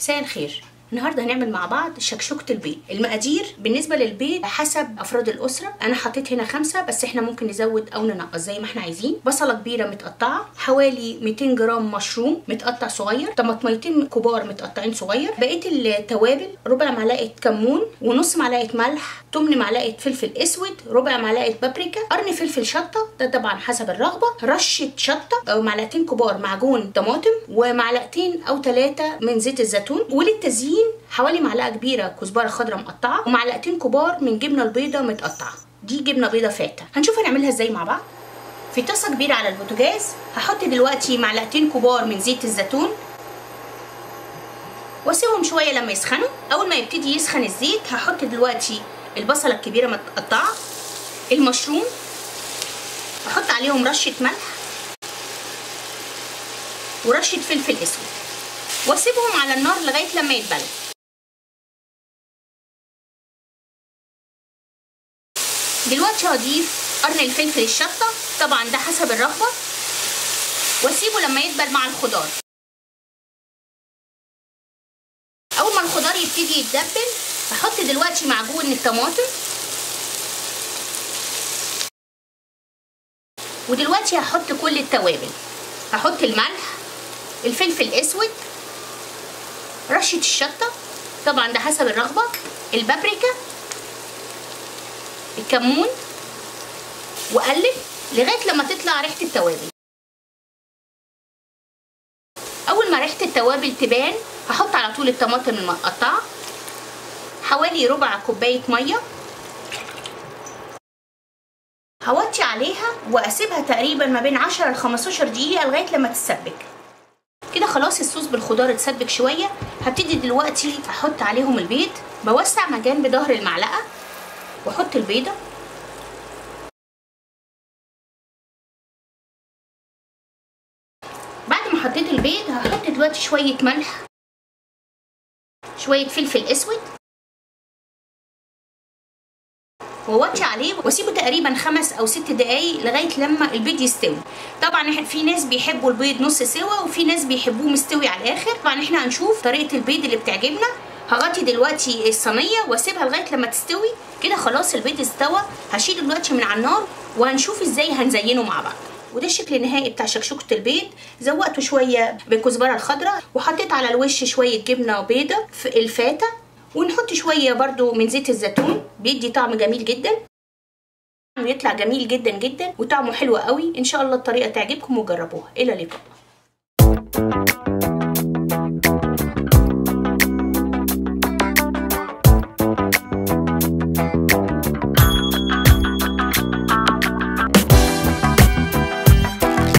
مساء الخير النهارده هنعمل مع بعض شكشوكه البيض المقادير بالنسبه للبيض حسب افراد الاسره انا حطيت هنا خمسة بس احنا ممكن نزود او ننقص زي ما احنا عايزين بصله كبيره متقطعه حوالي 200 جرام مشروم متقطع صغير طماطميتين كبار متقطعين صغير بقيه التوابل ربع معلقه كمون ونص معلقه ملح تمن معلقه فلفل اسود ربع معلقه بابريكا قرن فلفل شطه ده طبعا حسب الرغبه رشه شطه او معلقتين كبار معجون طماطم ومعلقتين او ثلاثه من زيت الزيتون وللتزيين حوالي معلقه كبيره كزبره خضراء مقطعه ومعلقتين كبار من جبنه البيضه متقطعه دي جبنه بيضه فاته هنشوف هنعملها ازاي مع بعض في طاسه كبيره على البوتاجاز هحط دلوقتي معلقتين كبار من زيت الزيتون واسيبهم شويه لما يسخنوا اول ما يبتدي يسخن الزيت هحط دلوقتي البصله الكبيره متقطعه المشروم احط عليهم رشه ملح ورشه فلفل اسود واسيبهم على النار لغايه لما يتبلوا دلوقتي هضيف قرن الفلفل الشطه طبعا ده حسب الرغبه واسيبه لما يدبل مع الخضار اول ما الخضار يبتدي يتدبل هحط دلوقتي معجون الطماطم ودلوقتي هحط كل التوابل هحط الملح الفلفل الاسود رشه الشطه طبعا ده حسب الرغبه البابريكا الكمون واقلب لغايه لما تطلع ريحه التوابل اول ما ريحه التوابل تبان هحط على طول الطماطم المتقطعه حوالي ربع كوبايه ميه هوطي عليها واسيبها تقريبا ما بين 10 ل 15 دقيقه لغايه لما تتسبك كده خلاص الصوص بالخضار اتسبك شويه هبتدي دلوقتي احط عليهم البيض بوسع مكان بظهر المعلقه واحط البيضه بعد ما حطيت البيض هحط دلوقتي شويه ملح شويه فلفل اسود واوطي عليه واسيبه تقريبا خمس او ست دقايق لغايه لما البيض يستوي طبعا احنا في ناس بيحبوا البيض نص سوا وفي ناس بيحبوه مستوي على الاخر طبعا احنا هنشوف طريقه البيض اللي بتعجبنا هغطي دلوقتي الصينيه واسيبها لغايه لما تستوي كده خلاص البيض استوى هشيله دلوقتي من على النار وهنشوف ازاي هنزينه مع بعض وده الشكل النهائي بتاع شكشوكه البيض زوقته شويه بالكزبره الخضراء وحطيت على الوش شويه جبنه بيضه في الفاته ونحط شويه برده من زيت الزيتون بيدي طعم جميل جدا ويطلع جميل جدا جدا وطعمه حلو قوي ان شاء الله الطريقه تعجبكم وجربوها الى اللقاء